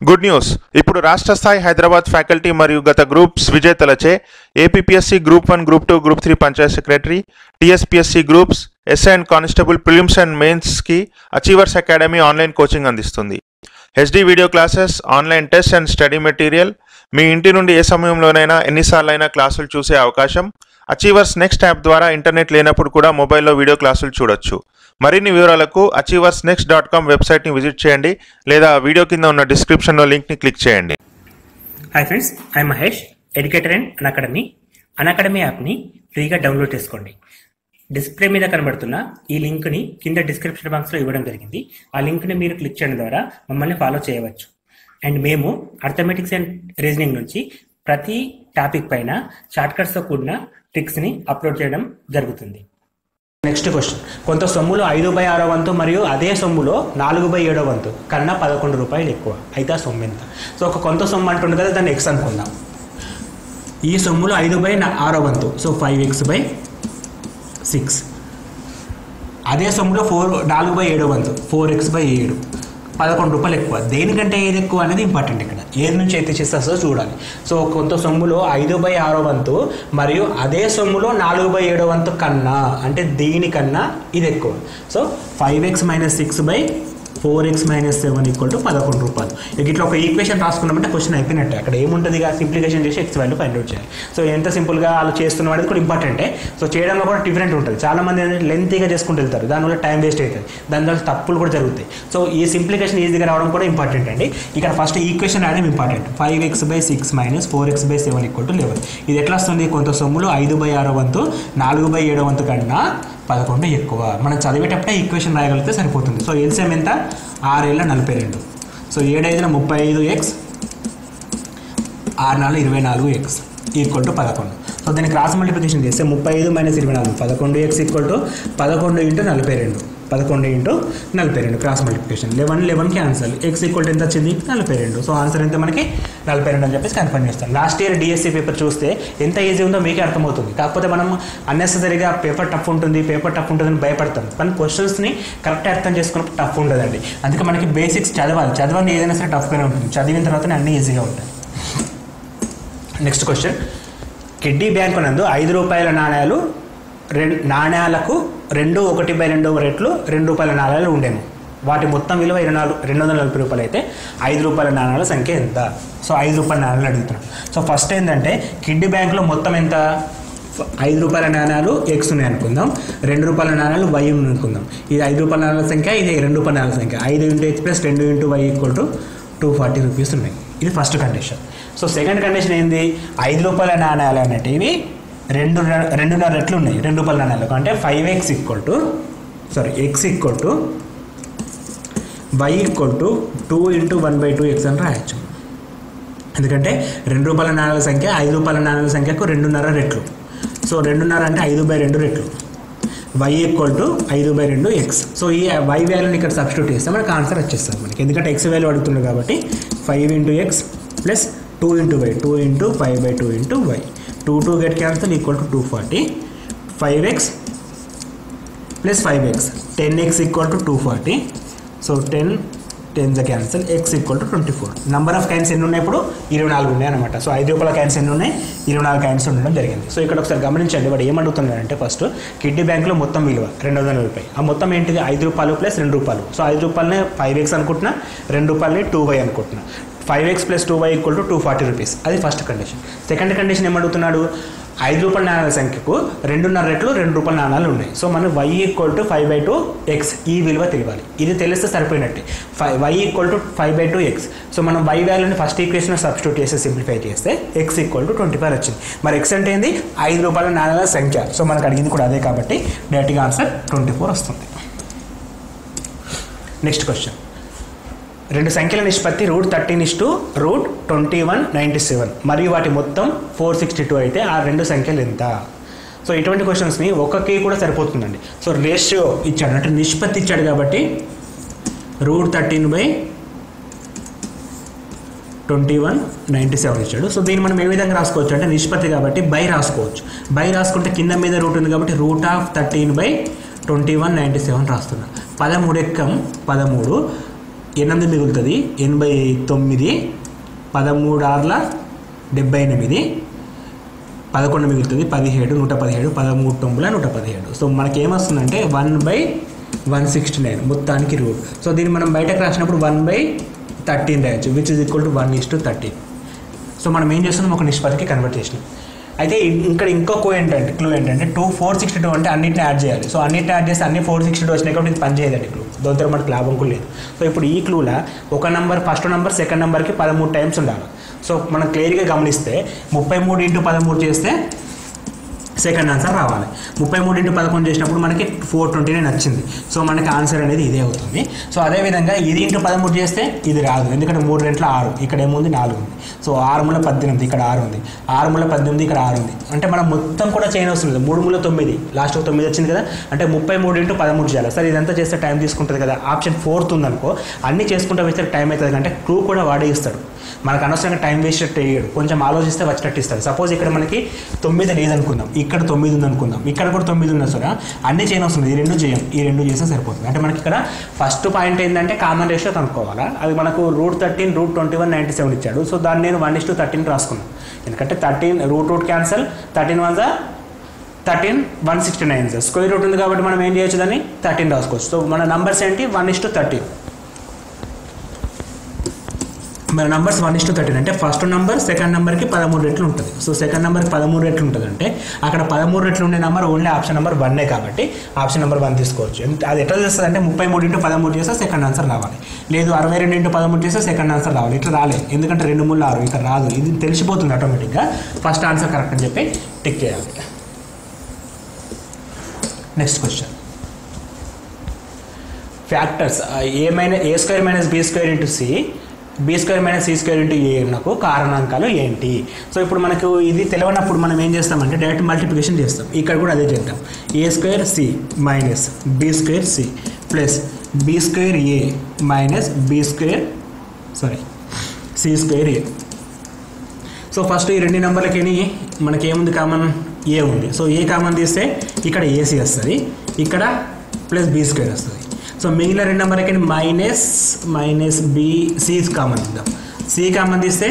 good news ఇప్పుడు రాష్ట్ర స్థాయి హైదరాబాద్ ఫ్యాకల్టీ మరియు గత గ్రూప్స్ విజేతలచే APSC group one group two group three panchayat secretary TSPSC groups SI and constable prelims and మెయిన్స్కి అచీవర్స్ అకాడమీ ఆన్లైన్ కోచింగ్ అందిస్తుంది HD video classes online test and study material మీ ఇంటి నుండి ఏ సమయంలోనైనా ఎన్నిసార్లైనా క్లాసులు చూసే అవకాశం అచీవర్స్ నెక్స్ట్ యాప్ ద్వారా ఇంటర్నెట్ లేనప్పుడు కూడా మొబైల్లో వీడియో క్లాసులు చూడొచ్చు మరిన్ని వివరాలకు అచీవర్స్ నెక్స్ట్ డాట్ కామ్ వెబ్సైట్ని విజిట్ చేయండి లేదా వీడియో కింద ఉన్న డిస్క్రిప్షన్లో లింక్ని క్లిక్ చేయండి hi friends I Mahesh educator and academy academy యాప్ని ఫ్రీగా డౌన్లోడ్ చేసుకోండి డిస్ప్లే మీద కనబడుతున్న ఈ లింక్ని కింద డిస్క్రిప్షన్ బాక్స్లో ఇవ్వడం జరిగింది ఆ లింక్ని మీరు క్లిక్ చేయడం ద్వారా మమ్మల్ని ఫాలో చేయవచ్చు అండ్ మేము అర్థమెటిక్స్ అండ్ రీజనింగ్ నుంచి ప్రతి టాపిక్ పైన షార్ట్కట్స్తో కూడిన ట్రిక్స్ని అప్లోడ్ చేయడం జరుగుతుంది నెక్స్ట్ క్వశ్చన్ కొంత సొమ్ములో ఐదు బై ఆరో వంతు మరియు అదే సొమ్ములో నాలుగు బై ఏడో వంతు కన్నా పదకొండు రూపాయలు ఎక్కువ అయితే ఆ సొమ్ము ఎంత సో ఒక కొంత సొమ్ము అంటుంది కదా దాన్ని ఎక్స్ అనుకుందాం ఈ సొమ్ములో ఐదు బై నా- ఆరో వంతు so five X by six అదే సొమ్ములో ఫోర్ నాలుగు బై ఏడో వంతు ఫోర్ ఎక్స్ బై ఏడు పదకొండు రూపాయలు ఎక్కువ దేనికంటే ఏది ఎక్కువ అనేది ఇంపార్టెంట్ ఇక్కడ ఏది నుంచి అయితే చేస్తాసో చూడాలి సో కొంత సొమ్ములో ఐదు బై ఆరో వంతు మరియు అదే సొమ్ములో నాలుగు బై ఏడో వంతు కన్నా అంటే దీనికన్నా ఇది ఎక్కువ so five X minus six by four X minus seven equal to పదకొండు రూపాయలు ఇక ఇట్లా ఒక ఈక్వేషన్ రాసుకున్నామంటే క్వశ్చన్ అయిపోయినట్టే అక్కడ ఏముంటుంది ఇక సింప్లికేషన్ చేసి ఎక్స్ వాల్యూ ఫైండ్ అవుట్ చేయాలి సో ఎంత సింపుల్గా వాళ్ళు చేస్తున్నాం అనేది కూడా ఇంపార్టెంటే సో చేయడంలో కూడా డిఫరెంట్ ఉంటుంది చాలా మంది ఏంటంటే లెంతీగా చేసుకుంటూ వెళ్తారు దానివల్ల టైం వేస్ట్ అవుతుంది దాని వల్ల తప్పులు కూడా జరుగుతాయి సో ఈ సింప్లికేషన్ ఈజీగా రావడం కూడా ఇంపార్టెంట్ అండి ఇక్కడ ఫస్ట్ ఈక్వేషన్ రాయడం important five X by six minus four X by seven equal to eleven ఇది ఎట్లా వస్తుంది కొంత సొమ్ములు ఐదు బై ఆరో వంతు నాలుగు బై ఏడో వంతు కన్నా పదకొండు ఎక్కువ మనం చదివేటప్పుడే ఈక్వేషన్ రాయగలిగితే సరిపోతుంది సో ఎల్సిఎం ఎంత ఆరేళ్ళ నలభై రెండు సో ఏడైదున ముప్పై ఐదు ఎక్స్ ఆరు నాలుగు ఇరవై నాలుగు ఎక్స్ ఈక్వల్ టు పదకొండు సో దీన్ని క్రాస్ మల్టిప్లికేషన్ చేస్తే ముప్పై ఐదు మైనస్ ఇరవై నాలుగు పదకొండు ఎక్స్ ఈక్వల్ టు పదకొండు ఇంటూ నలభై రెండు పదకొండు ఇంటూ నలభై రెండు cross multiplication eleven eleven cancel X equal to ఎంత వచ్చింది నలభై రెండు సో ఆన్సర్ ఎంత మనకి నలభై రెండు అని చెప్పేసి కన్ఫర్మ్ చేస్తాం లాస్ట్ ఇయర్ డిఎస్సీ పేపర్ చూస్తే ఎంత ఈజీ ఉందో మీకే అర్థమవుతుంది కాకపోతే మనం అన్నెసరీగా పేపర్ టఫ్ ఉంటుంది పేపర్ టఫ్ ఉంటుందని భయపడతాం కానీ క్వశ్చన్స్ని కరెక్ట్ అర్థం చేసుకున్నప్పుడు టఫ్ ఉండదండి అందుకే మనకి బేసిక్స్ చదవాలి చదవండి ఏదైనా సరే టఫ్గానే ఉంటుంది చదివిన తర్వాతనే అన్నీ ఈజీగా ఉంటాయి నెక్స్ట్ క్వశ్చన్ కిడ్నీ బ్యాంకు నందు ఐదు రూపాయల నాణ్యాలు రెండు నాణ్యాలకు రెండు ఒకటి బై రెండవ రెట్లు రెండు రూపాయల నాణ్యాలు ఉండేము వాటి మొత్తం విలువ ఇరవై నాలుగు రెండు వందల నలభై రూపాయలు అయితే ఐదు రూపాయల నాణ్యాల సంఖ్య ఎంత సో ఐదు రూపాయల నాణ్యాలు అడుగుతున్నాం సో ఫస్ట్ ఏంటంటే కిడ్నీ బ్యాంకులో మొత్తం ఎంత ఫ- ఐదు రూపాయల నాణ్యాలు ఎక్స్ ఉన్నాయి అనుకుందాం రెండు రూపాయల నాణ్యాలు వై ఉంది అనుకుందాం ఇది ఐదు రూపాయల నాణ్యాల సంఖ్య ఇది రెండు రూపాయల నాణ్యాల సంఖ్య ఐదు ఇంటూ ఎక్స్ ప్లస్ రెండు into Y equal to two forty rupees ఉన్నాయి ఇది first condition so second condition ఏంది ఐదు రూపాయల నాణ్యాలు అనేటివి రెండు ర- రెండున్నర రెట్లు ఉన్నాయి రెండు రూపాయల నాణ్యాలు అంటే five x equal to sorry x equal to y equal to two into one by two x అని రాయొచ్చు ఎందుకంటే రెండు రూపాయల నాణ్యాల సంఖ్య ఐదు రూపాయల నాణ్యాల సంఖ్యకు రెండున్నర రెట్లు సో రెండున్నర అంటే ఐదు బై రెండు రెట్లు వై ఈక్వల్ టు ఐదు బై రెండు ఎక్స్ సో ఈ వై వాల్యూని ఇక్కడ సబ్స్టిట్యూట్ చేస్తే మనకి ఆన్సర్ వచ్చేస్తుంది మనకి ఎందుకంటే ఎక్స్ వాల్యూ అడుగుతుంది కాబట్టి five into X plus two into y two into five by two into y two two get cancel equal to two forty five x plus five x ten x equal to two forty so ten ten the cancel X equal to twenty four number of క్యాన్స్ ఎన్ని ఉన్నాయి ఇప్పుడు ఇరవై నాలుగు ఉన్నాయి అనమాట so ఐదు రూపాయల క్యాన్స్ ఎన్ని ఉన్నాయి ఇరవై నాలుగు క్యాన్స్ ఉండడం జరిగింది సో ఇక్కడ ఒకసారి గమనించండి వాడు ఏమడుగుతున్నాడంటే ఫస్ట్ కిడ్నీ బ్యాంక్లో మొత్తం విలువ రెండు వందల నలభై ఆ మొత్తం ఏంటిది ఐదు రూపాయలు ప్లస్ రెండు రూపాయలు సో ఐదు రూపాయలనే ఫైవ్ ఎక్స్ అనుకుంటున్నా రెండు రూపాయలని టూ వై అనుకుంటున్నా five x plus two y equal to two forty rupees అది ఫస్ట్ కండిషన్ సెకండ్ కండిషన్ ఏమడుగుతున్నాడు ఐదు రూపాయల నాణాల సంఖ్యకు రెండున్నర రెట్లు రెండు రూపాయల నాణాలు ఉన్నాయి సో మనం y equal to five by two x ఈ విలువ తెలియాలి ఇది తెలిస్తే సరిపోయినట్టే five y equal to five by two x so మనం వై వాల్యూని ఫస్ట్ ఈక్వేషన్ సబ్స్టిట్యూట్ చేసి సింప్లిఫై చేస్తే x equal to twenty five వచ్చింది మరి ఎక్స్ అంటే ఏంది ఐదు రూపాయల నాణాల సంఖ్య సో మనకు అడిగింది కూడా అదే కాబట్టి డైరెక్ట్గా ఆన్సర్ ట్వంటీ ఫోర్ వస్తుంది నెక్స్ట్ క్వశ్చన్ రెండు సంఖ్యల నిష్పత్తి root thirteen is to root twenty one ninety seven మరియు వాటి మొత్తం ఫోర్ సిక్స్టీ టూ అయితే ఆ రెండు సంఖ్యలు ఎంత సో ఇటువంటి క్వశ్చన్స్ని ఒక్కకి కూడా సరిపోతుందండి సో రేషియో ఇచ్చాడు అంటే నిష్పత్తి ఇచ్చాడు కాబట్టి root thirteen by twenty one ninety seven ఇచ్చాడు సో దీన్ని మనం ఏ విధంగా రాసుకోవచ్చు అంటే నిష్పత్తి కాబట్టి బై రాసుకోవచ్చు బై రాసుకుంటే కింద మీద రూట్ ఉంది కాబట్టి root of thirteen by twenty one ninety seven రాస్తున్నా పదమూడు ఎక్కం పదమూడు ఎనిమిది మిగులుతుంది ఎనభై తొమ్మిది పదమూడు ఆర్ల డెబ్బై ఎనిమిది పదకొండు మిగులుతుంది పదిహేడు నూట పదిహేడు పదమూడు తొమ్మిది నూట పదిహేడు సో మనకి ఏమొస్తుందంటే one by one sixty nine మొత్తానికి రూట్ సో దీన్ని మనం బయటకు రాసినప్పుడు వన్ బై థర్టీన్ రాయొచ్చు which is equal to one is to thirteen so మనం ఏం చేస్తున్నాం ఒక నిష్పత్తికి కన్వర్ట్ చేసినాం అయితే ఇ- ఇక్కడ ఇంకో కో ఏంటంటే క్లూ ఏంటంటే టూ ఫోర్ సిక్స్టీ టూ అంటే అన్నింటిని యాడ్ చేయాలి సో అన్నింటిని యాడ్ చేస్తే అన్ని ఫోర్ సిక్స్టీ టూ వచ్చినాయి కాబట్టి ఇది పని చేయదండి క్లూ దాంతో మనకు లాభం కూడా లేదు సో ఇప్పుడు ఈ క్లూలో ఒక నెంబర్ ఫస్ట్ నెంబర్ సెకండ్ నెంబర్కి పదమూడు టైమ్స్ ఉండాలి సో మనం క్లియర్గా గమనిస్తే ముప్పై మూడు ఇంటూ పదమూడు చేస్తే సెకండ్ ఆన్సర్ రావాలి ముప్పై మూడు ఇంటూ పదకొండు చేసినప్పుడు మనకి ఫోర్ ట్వంటీ నైన్ వచ్చింది సో మనకి ఆన్సర్ అనేది ఇదే అవుతుంది సో అదేవిధంగా ఇది ఇంటూ పదమూడు చేస్తే ఇది రాదు ఎందుకంటే మూడు రెంట్ల ఆరు ఇక్కడ ఏముంది నాలుగు ఉంది సో ఆరు ముల పద్దెనిమిది ఇక్కడ ఆరు ఉంది ఆరు ముల పద్దెనిమిది ఇక్కడ ఆరు ఉంది అంటే మనం మొత్తం కూడా చేయని అవసరం లేదు మూడు ముల తొమ్మిది లాస్ట్ తొమ్మిది వచ్చింది కదా అంటే ముప్పై మూడు ఇంటూ పదమూడు చేయాలి సరే ఇదంతా చేస్తే టైం తీసుకుంటుంది కదా ఆప్షన్ ఫోర్త్ ఉందనుకో అన్ని చేసుకుంటూ వేస్తే టైం అవుతుంది అంటే క్లూ కూడా వాడే ఇస్తాడు మనకు అనవసరంగా టైం వేస్ట్ వేయడు కొంచెం ఆలోచిస్తే వచ్చేటట్టు ఇస్తాడు సపోజ్ ఇక్కడ మనకి తొమ్మిది లేదనుకుందాం ఇక్కడ తొమ్మిది ఉంది అనుకుందాం ఇక్కడ కూడా తొమ్మిది ఉన్నా సరే అన్ని చేయనవసరం లేదు ఈ రెండు చేయం ఈ రెండు చేస్తే సరిపోతుంది అంటే మనకి ఇక్కడ ఫస్ట్ పాయింట్ ఏంటంటే కామన్ రేషియో కనుక్కోవాలా అది మనకు root thirteen root twenty one ninety seven ఇచ్చాడు సో దాన్ని నేను వన్ ఇస్ టు థర్టీన్ రాసుకున్నాను ఎందుకంటే thirteen root root cancel thirteen one జా thirteen one sixty nine sir square root ఉంది కాబట్టి మనం ఏం చేయొచ్చు దాన్ని థర్టీన్ రాసుకోవచ్చు సో మన నంబర్స్ ఏంటి వన్ ఇస్ టు థర్టీన్ మన numbers one is to thirteen అంటే ఫస్ట్ నంబర్ సెకండ్ నెంబర్కి పదమూడు రెట్లు ఉంటుంది సో సెకండ్ నెంబర్కి పదమూడు రెట్లు ఉంటుంది అంటే అక్కడ పదమూడు రెట్లు ఉండే నెంబర్ ఓన్లీ ఆప్షన్ నెంబర్ వన్నే కాబట్టి ఆప్షన్ నెంబర్ వన్ తీసుకోవచ్చు ఎంత- అది ఎట్లా చేస్తుంది అంటే ముప్పై మూడు ఇంటూ పదమూడు చేస్తే సెకండ్ ఆన్సర్ రావాలి లేదు అరవై రెండు ఇంటూ పదమూడు చేస్తే సెకండ్ ఆన్సర్ రావాలి ఇట్లా రాలేదు ఎందుకంటే రెండు మూడు ఆరు ఇక్కడ రాదు ఇది తెలిసిపోతుంది ఆటోమేటిక్గా ఫస్ట్ ఆన్సర్ కరెక్ట్ అని చెప్పి టిక్ చేయాలి next question factors a minus a square minus b square into c b square minus c square into a నాకు కారణాంకాలు ఏంటి సో ఇప్పుడు మనకు ఇది తెలియనప్పుడు మనం ఏం చేస్తామంటే డైరెక్ట్ మల్టిప్లికేషన్ చేస్తాం ఇక్కడ కూడా అదే చేద్దాం a square c minus b square c plus b square a minus b square sorry c square a so first ఈ రెండు నెంబర్లకి మనకి ఏముంది కామన్ ఏ ఉంది సో ఏ కామన్ తీస్తే ఇక్కడ ఏసీ వస్తుంది ఇక్కడ ప్లస్ బీ స్క్వేర్ వస్తుంది సో మిగిలిన రెండు నెంబర్లకి minus minus b c common తీద్దాం సి కామన్ తీస్తే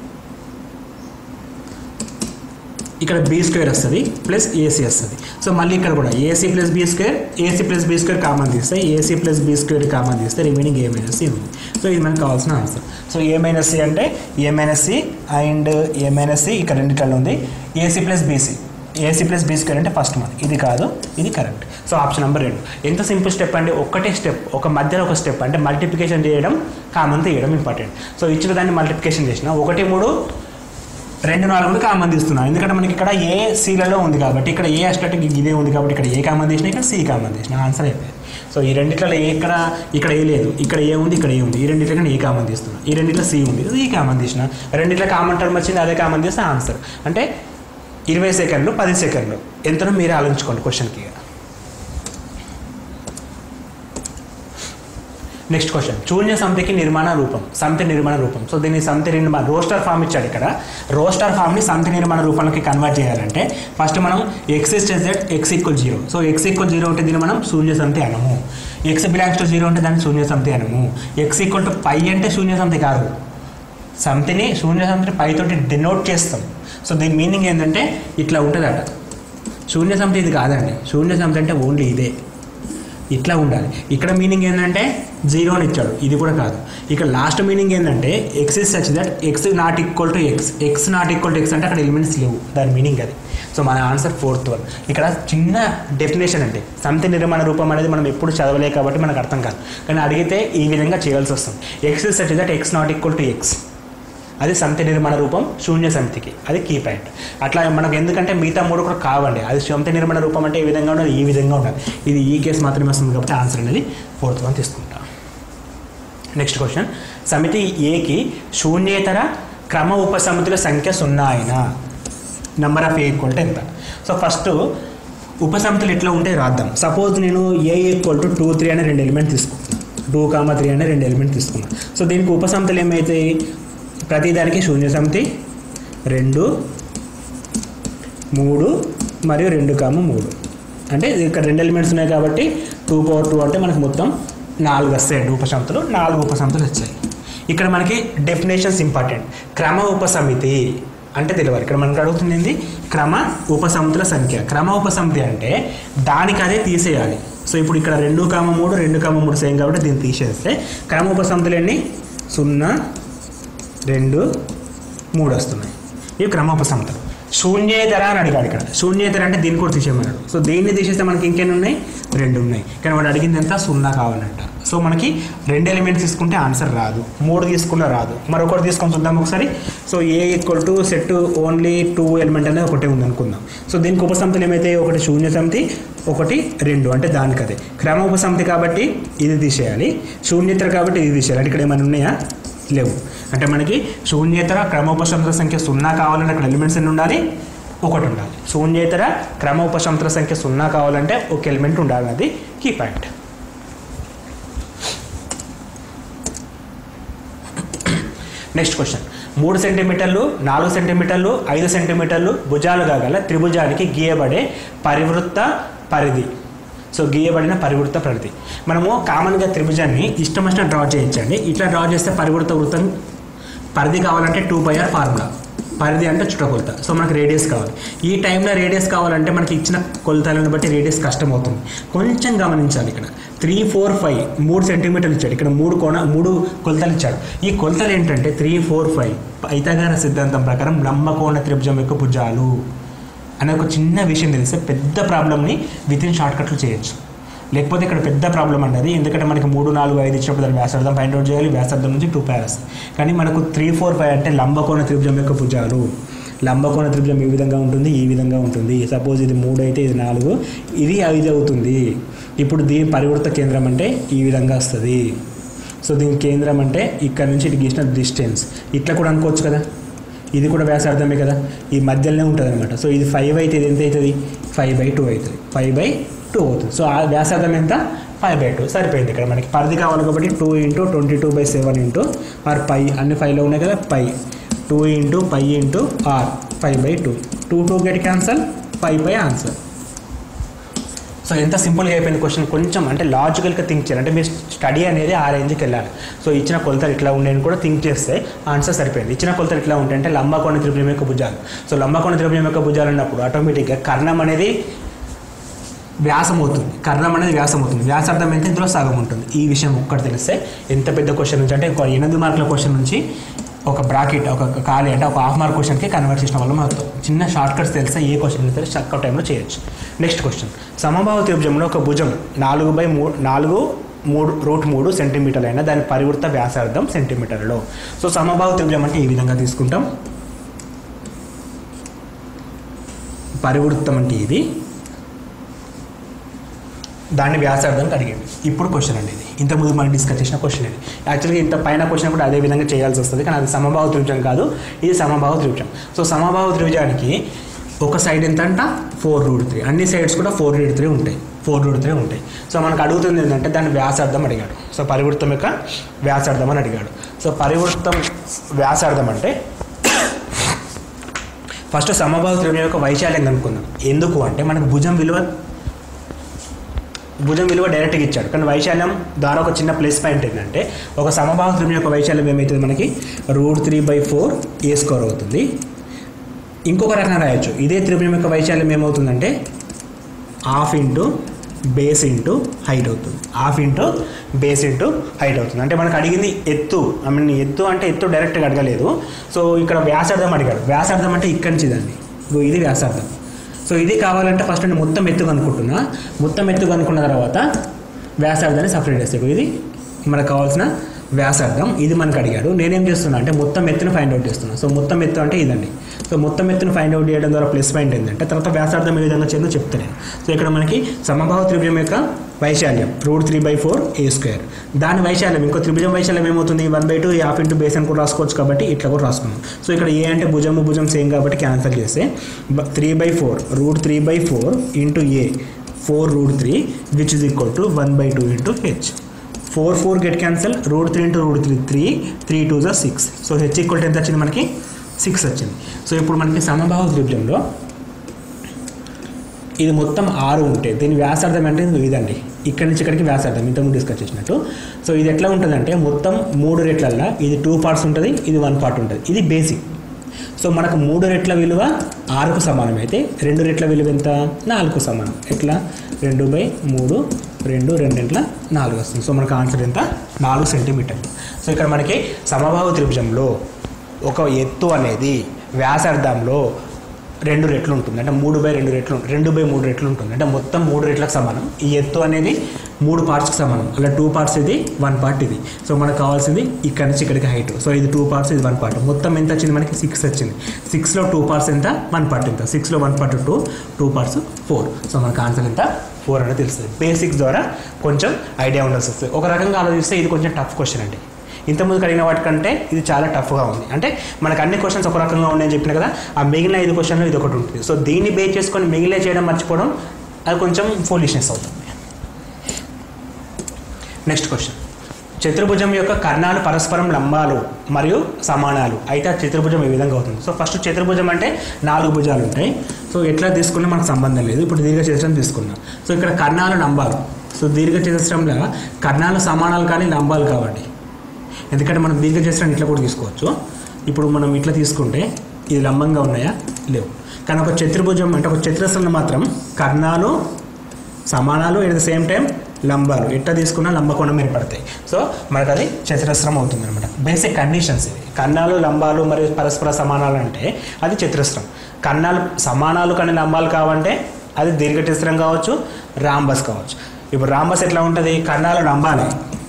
ఇక్కడ బీ స్క్వేర్ వస్తుంది ప్లస్ ఏసీ వస్తుంది సో మళ్ళీ ఇక్కడ కూడా ac plus b square ac plus b square common తీస్తే ac plus b square common తీస్తే రిమైనింగ్ ఏ మైనస్ సి ఉంది సో ఇది మనకు కావాల్సిన answer so a minus c అంటే a minus c and a minus C ఇక్కడ రెండిట్లో ఉంది ac plus bc ac plus b square అంటే ఫస్ట్ వన్ ఇది కాదు ఇది కరెక్ట్ సో ఆప్షన్ నెంబర్ రెండు ఎంత సింపుల్ స్టెప్ అంటే ఒక్కటే స్టెప్ ఒక మధ్యలో ఒక స్టెప్ అంటే మల్టిప్లికేషన్ చేయడం కామన్ తీయడం ఇంపార్టెంట్ సో ఇచ్చిన దాన్ని మల్టిప్లికేషన్ చేసిన ఒకటి మూడు రెండు నాలుగు కామన్ తీస్తున్నాం ఎందుకంటే మనకి ఇక్కడ ఏ సీలలో ఉంది కాబట్టి ఇక్కడ ఏ అస్టెట్ ఇదే ఉంది కాబట్టి ఇక్కడ ఏ కామన్ తీసినా ఇక్కడ సి కామన్ తీసిన ఆన్సర్ అయిపోయింది సో ఈ రెండిట్లలో ఏ ఇక్కడ ఇక్కడ ఏ లేదు ఇక్కడ ఏ ఉంది ఇక్కడ ఏ ఉంది ఈ రెండిట్లో కానీ ఏ కామన్ తీస్తున్నా ఈ రెండిట్లో సి ఉంది ఈ కామన్ తీసిన రెండిట్లో కామన్ టర్మ్ వచ్చింది అదే కామన్ తీస్తే ఆన్సర్ అంటే ఇరవై సెకండ్లు పది సెకండ్లు ఎంతనో మీరే ఆలోచించుకోండి క్వశ్చన్కి నెక్స్ట్ క్వశ్చన్ శూన్య సమితికి నిర్మాణ రూపం సమితి నిర్మాణ రూపం సో దీన్ని సమితి నిర్మాణ రోస్టర్ ఫామ్ ఇచ్చాడు ఇక్కడ రోస్టర్ ఫామ్ని సమితి నిర్మాణ రూపంలోకి కన్వర్ట్ చేయాలంటే ఫస్ట్ మనం x is z x equal zero so x equal zero అంటే దీన్ని మనం శూన్య సమితి అనము ఎక్స్ బిలాంగ్స్ టు జీరో అంటే దాన్ని శూన్య సమితి అనము ఎక్స్ ఈక్వల్ టు పై అంటే శూన్య సమితి కాదు సమితిని శూన్య సమితిని పైతోటి డినోట్ చేస్తాం సో దీని మీనింగ్ ఏంటంటే ఇట్లా ఉంటుందట శూన్య సమితి ఇది కాదండి శూన్య సమితి అంటే ఓన్లీ ఇదే ఇట్లా ఉండాలి ఇక్కడ మీనింగ్ ఏంటంటే జీరో అని ఇచ్చాడు ఇది కూడా కాదు ఇక్కడ లాస్ట్ మీనింగ్ ఏంటంటే x is such that x not equal to x x not equal to x అంటే అక్కడ ఎలిమెంట్స్ లేవు దాని మీనింగ్ అది సో మన ఆన్సర్ ఫోర్త్ వన్ ఇక్కడ చిన్న డెఫినేషన్ అంటే సమితి నిర్మాణ రూపం అనేది మనం ఎప్పుడు చదవలే కాబట్టి మనకు అర్థం కాదు కానీ అడిగితే ఈ విధంగా చేయాల్సి వస్తుంది x is such that x not equal to x అది సమితి నిర్మాణ రూపం శూన్య సమితికి అది కీ పాయింట్ అట్లా మనకు ఎందుకంటే మిగతా మూడు కూడా కావండి అది సమితి నిర్మాణ రూపం అంటే ఏ విధంగా ఉండాలి ఈ విధంగా ఉండాలి ఇది ఈ కేసు మాత్రమే వస్తుంది కాబట్టి ఆన్సర్ అనేది ఫోర్త్ వన్ తీసుకుంటాం నెక్స్ట్ క్వశ్చన్ సమితి ఏకి శూన్యేతర క్రమ ఉపసమితుల సంఖ్య సున్నా అయినా number of a equal to ఎంత సో ఫస్ట్ ఉపసమితులు ఎట్లా ఉంటే రాద్దాం సపోజ్ నేను a equal to two three అనే రెండు ఎలిమెంట్ తీసుకున్నాను టూ కామా త్రీ అనే రెండు ఎలిమెంట్ తీసుకున్నాను సో దీనికి ఉపసమితులు ఏమవుతాయి ప్రతిదానికి శూన్య సమితి రెండు మూడు మరియు రెండు కామ మూడు అంటే ఇక్కడ రెండు ఎలిమెంట్స్ ఉన్నాయి కాబట్టి టూ పవర్ టూ అంటే మనకు మొత్తం నాలుగు వస్తాయండి ఉపసమితులు నాలుగు ఉపసమితులు వచ్చాయి ఇక్కడ మనకి డెఫినేషన్స్ ఇంపార్టెంట్ క్రమ ఉపసమితి అంటే తెలియదు ఇక్కడ మనకు అడుగుతుంది ఏంది క్రమ ఉపసమితుల సంఖ్య క్రమ ఉపసమితి అంటే దానికి అదే తీసేయాలి సో ఇప్పుడు ఇక్కడ రెండు కామ మూడు రెండు కామ మూడు సేమ్ కాబట్టి దీన్ని తీసేస్తే క్రమ ఉపసమితులు ఎన్ని సున్నా రెండు మూడు వస్తున్నాయి ఇవి క్రమ ఉపసమితులు శూన్యేతర అని అడిగాడు ఇక్కడ శూన్యేతర అంటే దీన్ని కూడా తీసేయమన్నాడు సో దీన్ని తీసేస్తే మనకి ఇంకెన్ని ఉన్నాయి రెండు ఉన్నాయి కానీ వాడు అడిగింది ఎంత సున్నా కావాలంట సో మనకి రెండు ఎలిమెంట్స్ తీసుకుంటే ఆన్సర్ రాదు మూడు తీసుకున్నా రాదు మరొకటి తీసుకొని చూద్దాం ఒకసారి so a equal to set only two element అనేది ఒకటే ఉంది అనుకుందాం సో దీనికి ఉపసమితులు ఏమైతే ఒకటి శూన్య సమితి ఒకటి రెండు అంటే దానికి అదే క్రమ ఉపసమితి కాబట్టి ఇది తీసేయాలి శూన్యేతర కాబట్టి ఇది తీసేయాలి అంటే ఇక్కడ ఏమైనా ఉన్నాయా లేవు అంటే మనకి శూన్యేతర క్రమ ఉపసమితుల సంఖ్య సున్నా కావాలంటే అక్కడ ఎలిమెంట్స్ ఎన్ని ఉండాలి ఒకటి ఉండాలి శూన్యేతర క్రమ ఉపసమితుల సంఖ్య సున్నా కావాలంటే ఒక ఎలిమెంట్ ఉండాలి అది కీ పాయింట్ నెక్స్ట్ క్వశ్చన్ మూడు సెంటీమీటర్లు నాలుగు సెంటీమీటర్లు ఐదు సెంటీమీటర్లు భుజాలుగా గల త్రిభుజానికి గీయబడే పరివృత్త పరిధి సో గీయబడిన పరివృత్త పరిధి మనము కామన్గా త్రిభుజాన్ని ఇష్టం వచ్చిన డ్రా చేయించండి ఇట్లా డ్రా చేస్తే పరివృత్త వృత్తం పరిధి కావాలంటే టూ బై ఆర్ ఫార్ములా పరిధి అంటే చుట్టకొలత సో మనకి రేడియస్ కావాలి ఈ టైంలో రేడియస్ కావాలంటే మనకి ఇచ్చిన కొలతలను బట్టి రేడియస్ కష్టం అవుతుంది కొంచెం గమనించాలి ఇక్కడ త్రీ ఫోర్ ఫైవ్ మూడు సెంటీమీటర్లు ఇచ్చాడు ఇక్కడ మూడు కోణ మూడు కొలతలు ఇచ్చాడు ఈ కొలతలు ఏంటంటే త్రీ ఫోర్ ఫైవ్ పైతగార సిద్ధాంతం ప్రకారం లంబకోణ త్రిభుజం యొక్క భుజాలు అనే ఒక చిన్న విషయం తెలిస్తే పెద్ద ప్రాబ్లమ్ని విత్ ఇన్ షార్ట్ కట్లు చేయొచ్చు లేకపోతే ఇక్కడ పెద్ద ప్రాబ్లం అన్నది ఎందుకంటే మనకి మూడు నాలుగు ఐదు ఇచ్చినప్పుడు దాని వ్యాసార్థం ఫైండ్ అవుట్ చేయాలి వ్యాసార్థం నుంచి టూ ప్యారస్ కానీ మనకు త్రీ ఫోర్ ఫైవ్ అంటే లంబకోణ త్రిభుజం యొక్క భుజాలు లంబకోణ త్రిభుజం ఈ విధంగా ఉంటుంది ఈ విధంగా ఉంటుంది సపోజ్ ఇది మూడు అయితే ఇది నాలుగు ఇది ఐదు అవుతుంది ఇప్పుడు దీని పరివృత్త కేంద్రం అంటే ఈ విధంగా వస్తుంది సో దీని కేంద్రం అంటే ఇక్కడ నుంచి ఇటు గీసిన డిస్టెన్స్ ఇట్లా కూడా అనుకోవచ్చు కదా ఇది కూడా వ్యాసార్థమే కదా ఈ మధ్యలోనే ఉంటుంది అనమాట సో ఇది ఫైవ్ అయితే ఇది ఎంత అవుతుంది ఫైవ్ బై టూ అవుతుంది ఫైవ్ బై టూ అవుతుంది సో ఆ వ్యాసార్థం ఎంత ఫైవ్ బై టూ సరిపోయింది ఇక్కడ మనకి పరిధి కావాలి కాబట్టి two into twenty two by seven into r pi అన్ని ఫైవ్లో ఉన్నాయి కదా pi two into pi into r five by two two two get cancel five by answer so ఎంత సింపుల్గా అయిపోయింది క్వశ్చన్ కొంచెం అంటే లాజికల్గా థింక్ చేయాలి అంటే మీరు స్టడీ అనేది ఆ రేంజ్కి వెళ్ళాలి సో ఇచ్చిన కొలతలు ఇట్లా ఉండేని కూడా థింక్ చేస్తే ఆన్సర్ సరిపోయింది ఇచ్చిన కొలతలు ఇట్లా ఉంటాయి అంటే లంబాకోణ త్రిభుజం యొక్క భుజాలు సో లంబాకోణ త్రిభుజం యొక్క భుజాలు అన్నప్పుడు ఆటోమేటిక్గా కర్ణం అనేది వ్యాసం అవుతుంది కర్ణం అనేది వ్యాసం అవుతుంది వ్యాసార్థం ఎంత ఇందులో సగం ఉంటుంది ఈ విషయం ఒక్కటి తెలిస్తే ఎంత పెద్ద క్వశ్చన్ నుంచి అంటే ఒక ఎనిమిది మార్కుల క్వశ్చన్ నుంచి ఒక బ్రాకెట్ ఒక ఖాళీ అంటే ఒక హాఫ్ మార్క్ క్వశ్చన్కి కన్వర్ట్ చేసిన వల్ల మనకు చిన్న షార్ట్ కట్స్ తెలిస్తే ఏ క్వశ్చన్ అయితే తక్కువ టైంలో చేయొచ్చు నెక్స్ట్ క్వశ్చన్ సమబాహు త్రిభుజంలో ఒక భుజం నాలుగు బై మూడు నాలుగు మూడు రూట్ మూడు సెంటీమీటర్లు అయినా దాని పరివృత్త వ్యాసార్థం సెంటీమీటర్లో సో సమబాహు త్రిభుజం అంటే ఈ విధంగా తీసుకుంటాం పరివృత్తం అంటే ఇది దాన్ని వ్యాసార్థంకి అడిగింది ఇప్పుడు క్వశ్చన్ అండి ఇది ఇంతకుముందు మనం డిస్కస్ చేసిన క్వశ్చన్ ఇది యాక్చువల్గా ఇంత పైన క్వశ్చన్ కూడా అదే విధంగా చేయాల్సి వస్తుంది కానీ అది సమబాహు త్రిభుజం కాదు ఇది సమబాహు త్రిభుజం సో సమబాహు త్రిభుజానికి ఒక సైడ్ ఎంత అంట ఫోర్ రూట్ త్రీ అన్ని సైడ్స్ కూడా ఫోర్ రూట్ త్రీ ఉంటాయి ఫోర్ రూట్ త్రీ ఉంటాయి సో మనకు అడుగుతుంది ఏంటంటే దాని వ్యాసార్థం అడిగాడు సో పరివృత్తం యొక్క వ్యాసార్థం అని అడిగాడు సో పరివృత్తం వ్యాసార్థం అంటే ఫస్ట్ సమబాహు త్రిభుజం యొక్క వైశాల్యం కనుక్కుందాం ఎందుకు అంటే మనకు భుజం విలువ భుజం విలువ డైరెక్ట్గా ఇచ్చాడు కానీ వైశాల్యం ద్వారా ఒక చిన్న ప్లస్ పాయింట్ ఏంటంటే ఒక సమబాహు త్రిభుజం యొక్క వైశాల్యం ఏమవుతుంది మనకి root three by four a square అవుతుంది ఇంకొక రకంగా రాయొచ్చు ఇదే త్రిభుజం యొక్క వైశాల్యం ఏమవుతుందంటే half into base into height అవుతుంది half into base into height అవుతుంది అంటే మనకు అడిగింది ఎత్తు ఐ మీన్ ఎత్తు అంటే ఎత్తు డైరెక్ట్గా అడగలేదు సో ఇక్కడ వ్యాసార్థం అడిగాడు వ్యాసార్థం అంటే ఇక్కడి నుంచి ఇదండి ఇగో ఇది వ్యాసార్థం సో ఇది కావాలంటే ఫస్ట్ నేను మొత్తం ఎత్తు కనుక్కుంటున్నా మొత్తం ఎత్తు కనుక్కున్న తర్వాత వ్యాసార్థాన్ని సపరేట్ చేస్తాను ఇది మనకు కావాల్సిన వ్యాసార్థం ఇది మనకు అడిగాడు నేనేం చేస్తున్నా అంటే మొత్తం ఎత్తును ఫైండ్ అవుట్ చేస్తున్నా సో మొత్తం ఎత్తు అంటే ఇదండి సో మొత్తం ఎత్తును ఫైండ్ అవుట్ చేయడం ద్వారా ప్లస్ పాయింట్ ఏంటంటే తర్వాత వ్యాసార్థం ఏ విధంగా చేయాలో చెప్తాను నేను సో ఇక్కడ మనకి సమబాహు త్రిభుజం యొక్క వైశాల్యం root three by four a square దాని వైశాల్యం ఇంకో త్రిభుజం వైశాల్యం ఏమవుతుంది one by two half into base అని కూడా రాసుకోవచ్చు కాబట్టి ఇట్లా కూడా రాసుకున్నాం సో ఇక్కడ ఏ అంటే భుజము భుజం సేమ్ కాబట్టి క్యాన్సల్ చేస్తే three by four root three by four into a four root three which is equal to one by two into h four four get cancel root three into root three three three two జా six so h equal to ఎంత వచ్చింది మనకి six వచ్చింది so ఇప్పుడు మనకి సమబాహు త్రిభుజంలో ఇది మొత్తం ఆరు ఉంటే దీని వ్యాసార్థం అంటే ఇదండి ఇక్కడి నుంచి ఇక్కడికి వ్యాసార్థం ఇంతకుముందు డిస్కస్ చేసినట్టు సో ఇది ఎట్లా ఉంటుందంటే మొత్తం మూడు రెట్లల్లో ఇది టూ పార్ట్స్ ఉంటుంది ఇది వన్ పార్ట్ ఉంటుంది ఇది బేసిక్ సో మనకు మూడు రెట్ల విలువ ఆరుకు సమానం అయితే రెండు రెట్ల విలువ ఎంత నాలుగు సమానం ఎట్లా రెండు బై మూడు రెండు రెండింట్ల నాలుగు వస్తుంది సో మనకు ఆన్సర్ ఎంత నాలుగు సెంటీమీటర్లు సో ఇక్కడ మనకి సమబాహు త్రిభుజంలో ఒక ఎత్తు అనేది వ్యాసార్థంలో రెండు రెట్లు ఉంటుంది అంటే మూడు బై రెండు రెట్లు రెండు బై మూడు రెట్లు ఉంటుంది అంటే మొత్తం మూడు రెట్లకు సమానం ఈ ఎత్తు అనేది మూడు పార్ట్స్కి సమానం అలా టూ పార్ట్స్ ఇది వన్ పార్ట్ ఇది సో మనకు కావాల్సింది ఇక్కడ నుంచి ఇక్కడికి హైట్ సో ఇది టూ పార్ట్స్ ఇది వన్ పార్ట్ మొత్తం ఎంత వచ్చింది మనకి సిక్స్ వచ్చింది సిక్స్లో టూ పార్ట్స్ ఎంత వన్ పార్ట్ ఎంత సిక్స్లో one part two two parts four so మనకు ఆన్సర్ ఎంత ఫోర్ అనేది తెలుస్తుంది బేసిక్స్ ద్వారా కొంచెం ఐడియా ఉండాల్సి వస్తుంది ఒక రకంగా ఆలోచిస్తే ఇది కొంచెం టఫ్ క్వశ్చన్ అండి ఇంతకుముందు అడిగిన వాటికంటే ఇది చాలా టఫ్గా ఉంది అంటే మనకు అన్ని క్వశ్చన్స్ ఒక రకంగా ఉన్నాయని చెప్పిన కదా ఆ మిగిలిన ఐదు క్వశ్చన్లు ఇది ఒకటి ఉంటుంది సో దీన్ని బేస్ చేసుకొని మిగిలిన చేయడం మర్చిపోవడం అది కొంచెం ఫోలిష్నెస్ అవుతుంది నెక్స్ట్ క్వశ్చన్ చతుర్భుజం యొక్క కర్ణాలు పరస్పరం లంబాలు మరియు సమానాలు అయితే ఆ చతుర్భుజం ఏ విధంగా అవుతుంది సో ఫస్ట్ చతుర్భుజం అంటే నాలుగు భుజాలు ఉంటాయి సో ఎట్లా తీసుకున్నా మనకు సంబంధం లేదు ఇప్పుడు దీర్ఘ చతురం తీసుకున్నాం సో ఇక్కడ కర్ణాలు లంబాలు సో దీర్ఘ చతురంలో కర్ణాలు సమానాలు కానీ లంబాలు కావండి ఎందుకంటే మనం దీర్ఘ చతురం ఇట్లా కూడా తీసుకోవచ్చు ఇప్పుడు మనం ఇట్లా తీసుకుంటే ఇది లంబంగా ఉన్నాయా లేవు కానీ ఒక చతుర్భుజం అంటే ఒక చతురస్రంలో మాత్రం కర్ణాలు సమానాలు ఎట్ ద సేమ్ టైం లంబాలు ఎట్లా తీసుకున్నా లంబకోణం ఏర్పడతాయి సో మనకు అది చతురస్రం అవుతుంది అనమాట బేసిక్ కండిషన్స్ ఇవి కర్ణాలు లంబాలు మరియు పరస్పర సమానాలు అంటే అది చతురస్రం కర్ణాలు సమానాలు కానీ లంబాలు కావంటే అది దీర్ఘ చతురం కావచ్చు రాంబస్ కావచ్చు ఇప్పుడు రాంబస్ ఎట్లా ఉంటుంది కర్ణాలు లంబాలే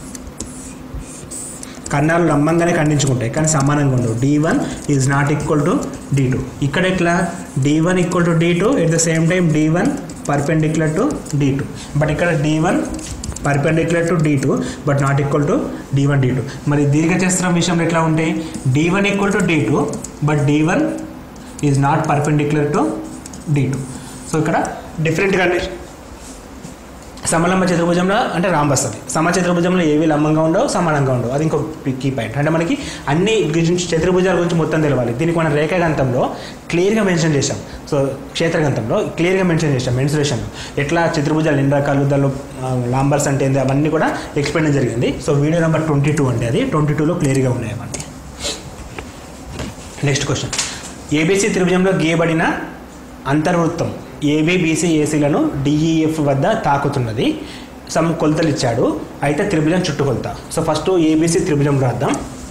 కర్ణాలు లంబంగానే ఖండించుకుంటాయి కానీ సమానంగా ఉండవు d one is not equal to d two ఇక్కడ ఎట్లా d one equal to d two at the same time d one perpendicular to d two but ఇక్కడ d one perpendicular to d two but not equal to d one d two మరి దీర్ఘచతురం విషయంలో ఎట్లా ఉంటాయి d one equal to d two but d one is not perpendicular to d two so ఇక్కడ different condition సమలంబ చతుర్భుజంలో అంటే rhombus అది సమ చతుర్భుజంలో ఏవి లంబంగా ఉండవు సమానంగా ఉండవు అది ఇంకో కీ పాయింట్ అంటే మనకి అన్ని గురించి చతుర్భుజాల గురించి మొత్తం తెలవాలి దీనికి మనం రేఖాగంతంలో క్లియర్గా మెన్షన్ చేశాం సో క్షేత్రగంతంలో క్లియర్గా మెన్షన్ చేశాం మెన్సురేషన్లో ఎట్లా చతుర్భుజాలు ఎన్ని రకాలు దానిలో లాంబర్స్ అంటే ఏంది అవన్నీ కూడా ఎక్స్ప్లెయిన్ జరిగింది so video number twenty two అంటే అది ట్వంటీ టూలో క్లియర్గా ఉన్నాయి అవన్నీ నెక్స్ట్ క్వశ్చన్ ఏబీసీ త్రిభుజంలో గీయబడిన అంతర్వృత్తం ఏబీ బీసీ ఏసీలను డిఈఎఫ్ వద్ద తాకుతున్నది సమ్ కొలతలు ఇచ్చాడు అయితే త్రిభుజం చుట్టుకొలత సో ఫస్ట్ ఏబీసీ త్రిభుజం రాద్దాం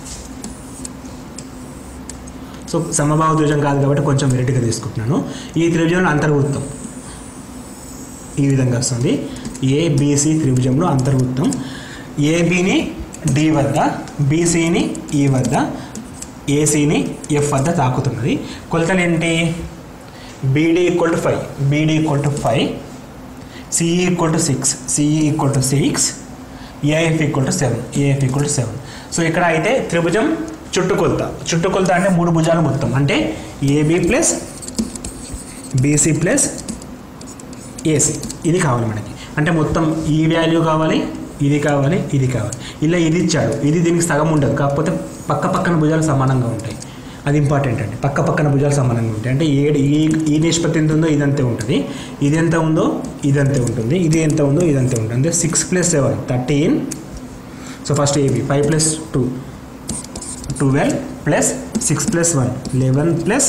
సో సమబాహు త్రిభుజం కాదు కాబట్టి కొంచెం వెరైటీగా తీసుకుంటున్నాను ఈ త్రిభుజంలో అంతర్వృత్తం ఈ విధంగా వస్తుంది ఏబిసి త్రిభుజంలో అంతర్వృత్తం ఏబిని డి వద్ద బీసీని ఈ వద్ద ఏసీని ఎఫ్ వద్ద తాకుతున్నది కొలతలు ఏంటి BD equal to five BD equal to five CE equal to six CE equal to six AF equal to seven AF equal to seven so ఇక్కడ అయితే త్రిభుజం చుట్టుకొలత చుట్టుకొలత అంటే మూడు భుజాలు మొత్తం అంటే AB plus BC plus AC ఇది కావాలి మనకి అంటే మొత్తం ఈ వాల్యూ కావాలి ఇది కావాలి ఇది కావాలి ఇలా ఇది ఇచ్చాడు ఇది దీనికి సగం ఉండదు కాకపోతే పక్క పక్కన భుజాలు సమానంగా ఉంటాయి అది ఇంపార్టెంట్ అండి పక్క పక్కన భుజాలు సమానంగా ఉంటాయి అంటే ఏడు ఈ ఈ నిష్పత్తి ఎంత ఉందో ఇదంతే ఉంటుంది ఇది ఎంత ఉందో ఇదంతే ఉంటుంది ఇది ఎంత ఉందో ఇదంతే ఉంటుంది అంటే six plus seven thirteen so first AB five plus two twelve plus six plus one eleven plus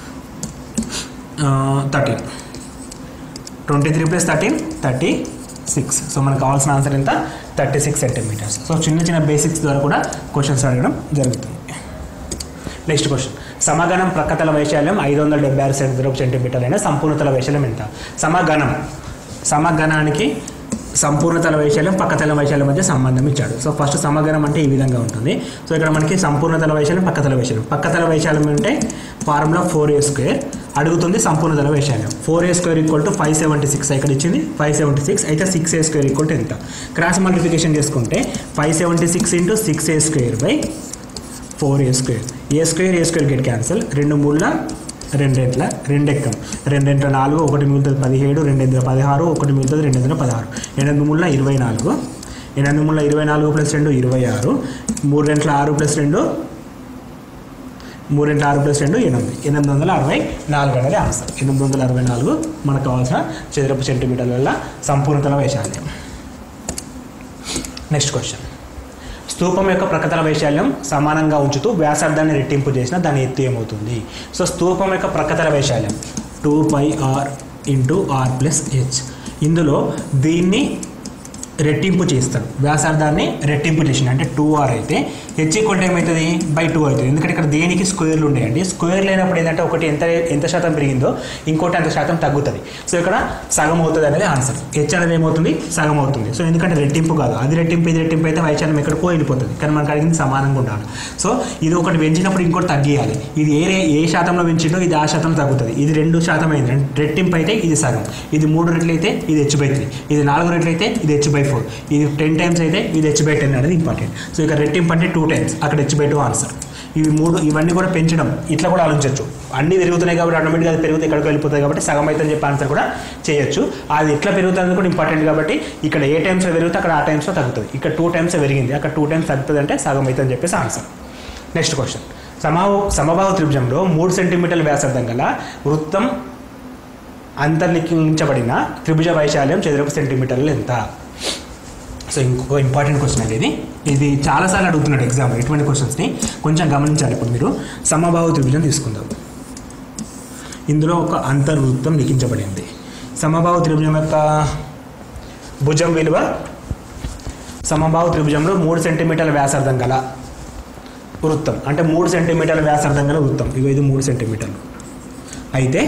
thirteen twenty three plus thirteen thirty six so మనకు కావాల్సిన ఆన్సర్ ఎంత థర్టీ సిక్స్ సెంటీమీటర్స్ సో చిన్న చిన్న బేసిక్స్ ద్వారా కూడా questions అడగడం జరుగుతుంది next question సమగణం ప్రక్కతల వైశాల్యం ఐదు వందల డెబ్బై ఆరు చదరపు సెంటీమీటర్లు అయినా సంపూర్ణతల వైశాల్యం ఎంత సమగణం సమగణానికి సంపూర్ణతల వైశాల్యం పక్కతల వైశాల్యం మధ్య సంబంధం ఇచ్చాడు సో ఫస్ట్ సమగణం అంటే ఈ విధంగా ఉంటుంది సో ఇక్కడ మనకి సంపూర్ణతల వైశాల్యం పక్కతల వైశాల్యం పక్కతల వైశాల్యం అంటే ఫార్ములా ఫోర్ ఏ స్క్వేర్ అడుగుతుంది సంపూర్ణతల వైశాల్యం four a square equal to five seventy six ఇక్కడ ఇచ్చింది ఫైవ్ సెవెంటీ సిక్స్ అయితే six a square equal to ఎంత క్రాస్ మల్టిప్లికేషన్ చేసుకుంటే five seventy six into six a square by four a square a square a square get cancel రెండు మూడుల రెండెంట్ల రెండెక్కం రెండెంట్ల నాలుగు ఒకటి మిగులుతుంది పదిహేడు రెండెంట్ల పదహారు ఒకటి మిగులుతుంది రెండెంట్ల పదహారు ఎనిమిది మూడుల ఇరవై నాలుగు ఎనిమిది మూడుల ఇరవై నాలుగు ప్లస్ రెండు ఇరవై ఆరు మూడు రెంట్ల ఆరు ప్లస్ రెండు మూడు రెండు ఆరు ప్లస్ రెండు ఎనిమిది ఎనిమిది వందల అరవై నాలుగు అనేది ఆన్సర్ ఎనిమిది వందల అరవై నాలుగు మనకు కావాల్సిన చదరపు సెంటీమీటర్ల వల్ల సంపూర్ణతల వైశాల్యం నెక్స్ట్ క్వశ్చన్ స్తూపం యొక్క ప్రకటన వైశాల్యం సమానంగా ఉంచుతూ వ్యాసార్థాన్ని రెట్టింపు చేసిన దాని ఎత్తు ఏమవుతుంది సో స్తూపం యొక్క ప్రకటన వైశాల్యం two pi r into r plus h ఇందులో దీన్ని రెట్టింపు చేస్తాడు వ్యాసార్థాన్ని రెట్టింపు చేసిన అంటే టూ ఆర్ అయితే హెచ్ ఈక్వల్ ఏమవుతుంది బై టూ అవుతుంది ఎందుకంటే ఇక్కడ దేనికి స్క్వేర్లు ఉన్నాయండి స్క్వేర్ లేనప్పుడు ఏంటంటే ఒకటి ఎంత ఎంత శాతం పెరిగిందో ఇంకోటి అంత శాతం తగ్గుతుంది సో ఇక్కడ సగం అవుతుంది అనేది ఆన్సర్ హెచ్ అనేది ఏమవుతుంది సగం అవుతుంది సో ఎందుకంటే రెట్టింపు కాదు అది రెట్టింపు ఇది రెట్టింపు అయితే వైశాల్యం ఎక్కడికో వెళ్ళిపోతుంది కానీ మనకు అడిగింది సమానంగా ఉండాలి సో ఇది ఒకటి పెంచినప్పుడు ఇంకోటి తగ్గియాలి ఇది ఏ రే- ఏ శాతంలో పెంచిందో ఇది ఆ శాతం తగ్గుతుంది ఇది రెండు శాతం అయింది అంటే రెట్టింపు అయితే ఇది సగం ఇది మూడు రెట్లు అయితే ఇది హెచ్ బై త్రీ ఇది నాలుగు రెట్లు అయితే ఇది హెచ్ బై ఫోర్ ఇది టెన్ టైమ్స్ అయితే ఇది హెచ్ బై టెన్ అనేది ఇంపార్టెంట్ సో ఇక్కడ రెట్టింపు అంటే టూ టైమ్స్ అక్కడ హెచ్ బై టూ ఆన్సర్ ఇవి మూడు ఇవన్నీ కూడా పెంచడం ఇట్లా కూడా ఆలోచించవచ్చు అన్ని పెరుగుతున్నాయి కాబట్టి ఆటోమేటిక్గా అది పెరుగుతాయి ఇక్కడికి వెళ్ళిపోతాయి కాబట్టి సగం అయితే అని చెప్పి ఆన్సర్ కూడా చేయొచ్చు అది ఎట్లా పెరుగుతుంది కూడా ఇంపార్టెంట్ కాబట్టి ఇక్కడ ఏ టైమ్స్లో పెరిగితే అక్కడ ఆ టైమ్స్లో తగ్గుతుంది ఇక్కడ టూ టైమ్స్ పెరిగింది అక్కడ టూ టైమ్స్ తగ్గుతుంది అంటే సగం అయితే అని చెప్పేసి ఆన్సర్ నెక్స్ట్ క్వశ్చన్ సమబాహు సమబాహు త్రిభుజంలో మూడు సెంటీమీటర్ల వ్యాసార్థం గల వృత్తం అంతర్లిఖించబడిన త్రిభుజ వైశాల్యం చదరపు సెంటీమీటర్లు ఎంత సో ఇంకొక ఇంపార్టెంట్ క్వశ్చన్ అండి ఇది ఇది చాలాసార్లు అడుగుతున్నాడు ఎగ్జామ్ ఇటువంటి క్వశ్చన్స్ని కొంచెం గమనించాలి ఇప్పుడు మీరు సమబాహు త్రిభుజం తీసుకుందాం ఇందులో ఒక అంతర్వృత్తం లిఖించబడింది సమబాహు త్రిభుజం యొక్క భుజం విలువ సమబాహు త్రిభుజంలో మూడు సెంటీమీటర్ల వ్యాసార్థం గల వృత్తం అంటే మూడు సెంటీమీటర్ల వ్యాసార్థం గల వృత్తం ఇగో ఇది మూడు సెంటీమీటర్లు అయితే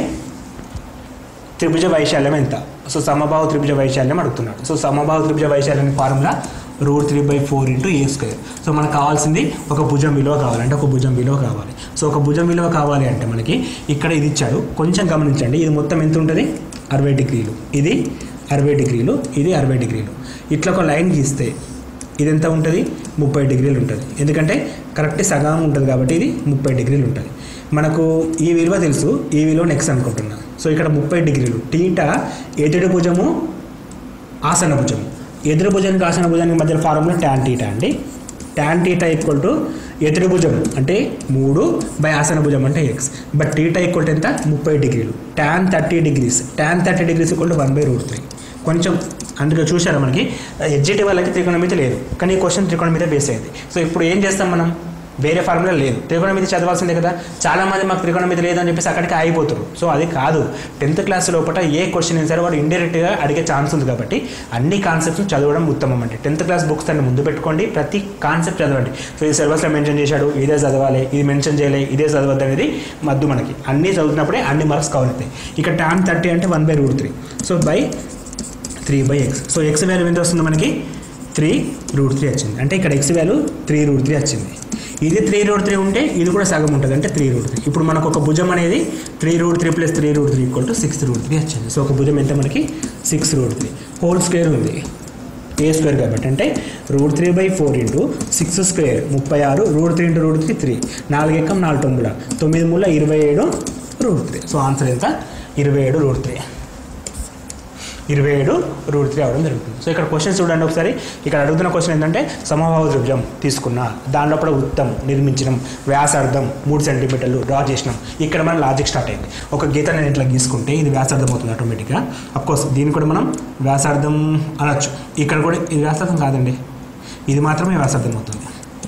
త్రిభుజ వైశాల్యం ఎంత సో సమబాహు త్రిభుజ వైశాల్యం అడుగుతున్నాడు సో సమబాహు త్రిభుజ వైశాల్యం formula root three by four into a square so మనకు కావాల్సింది ఒక భుజం విలువ కావాలి అంటే ఒక భుజం విలువ కావాలి సో ఒక భుజం విలువ కావాలి అంటే మనకి ఇక్కడ ఇది ఇచ్చాడు కొంచెం గమనించండి ఇది మొత్తం ఎంత ఉంటుంది అరవై డిగ్రీలు ఇది అరవై డిగ్రీలు ఇది అరవై డిగ్రీలు ఇట్లా ఒక లైన్ గీస్తే ఇది ఎంత ఉంటుంది ముప్పై డిగ్రీలు ఉంటుంది ఎందుకంటే కరెక్ట్ సగం ఉంటుంది కాబట్టి ఇది ముప్పై డిగ్రీలు ఉంటుంది మనకు ఈ విలువ తెలుసు ఈ విలువ నెక్స్ట్ అనుకుంటున్నా సో ఇక్కడ ముప్పై డిగ్రీలు టీటా ఎదుడు భుజము ఆసన భుజము ఎదురు భుజానికి ఆసన భుజానికి మధ్య ఫార్ములా ట్యాన్ టీటా అండి ట్యాన్ టీటా ఈక్వల్ టు ఎదురు భుజం అంటే మూడు బై ఆసన భుజం అంటే x but theta equal to ఎంత ముప్పై డిగ్రీలు tan thirty degrees tan thirty degrees equal to one by root three కొంచెం అందులో చూసారా మనకి ఎడ్జిటి వాళ్ళకి త్రికోణమితి లేదు కానీ ఈ క్వశ్చన్ త్రికోణమితి బేస్ అయింది సో ఇప్పుడు ఏం చేస్తాం మనం వేరే ఫార్ములా లేదు త్రికోణమితి చదవాల్సిందే కదా చాలా మంది మాకు త్రికోణమితి లేదు అని చెప్పేసి అక్కడికి ఆగిపోతారు సో అది కాదు టెన్త్ క్లాస్ లోపల ఏ క్వశ్చన్ అయినా సరే వాడు ఇండైరెక్ట్గా అడిగే ఛాన్స్ ఉంది కాబట్టి అన్ని కాన్సెప్ట్స్ చదవడం ఉత్తమం అంటే టెన్త్ క్లాస్ బుక్స్ దాన్ని ముందు పెట్టుకోండి ప్రతి కాన్సెప్ట్ చదవండి సో ఇది సిలబస్లో మెన్షన్ చేశాడు ఇదే చదవాలి ఇది మెన్షన్ చేయలే ఇదే చదవద్దు అనేది మద్దు మనకి అన్నీ చదువుతున్నప్పుడే అన్ని మార్క్స్ కావాలి ఇక్కడ టాన్ థర్టీ అంటే one by root three so by three by x so x value ఎంత వస్తుంది మనకి త్రీ రూట్ త్రీ వచ్చింది అంటే ఇక్కడ x value three root three వచ్చింది ఇది త్రీ రూట్ త్రీ ఉంటే ఇది కూడా సగం ఉంటుంది అంటే త్రీ రూట్ త్రీ ఇప్పుడు మనకు ఒక భుజం అనేది three root three plus three root three equal to six root three వచ్చింది సో ఒక భుజం ఎంత మనకి six root three whole square ఉంది ఏ స్క్వేర్ కాబట్టి అంటే root three by four into six square ముప్పై ఆరు root three into root three three నాలుగు ఎక్కం నాలుగు తొమ్మిది తొమ్మిది మూల ఇరవై ఏడు రూట్ త్రీ సో ఆన్సర్ ఎంత ఇరవై ఏడు రూట్ త్రీ ఇరవై ఏడు రూట్ త్రీ అవడం జరుగుతుంది సో ఇక్కడ క్వశ్చన్ చూడండి ఒకసారి ఇక్కడ అడుగుతున్న క్వశ్చన్ ఏంటంటే సమభావ ద్రవ్యం తీసుకున్న దానిలో కూడా వృత్తం నిర్మించడం వ్యాసార్థం మూడు సెంటీమీటర్లు డ్రా చేసినాం ఇక్కడ మన లాజిక్ స్టార్ట్ అయింది ఒక గీత నేను ఇట్లా గీసుకుంటే ఇది వ్యాసార్థం అవుతుంది ఆటోమేటిక్గా అఫ్కోర్స్ దీన్ని కూడా మనం వ్యాసార్థం అనొచ్చు ఇక్కడ కూడా ఇది వ్యాసార్థం కాదండి ఇది మాత్రమే వ్యాసార్థం అవుతుంది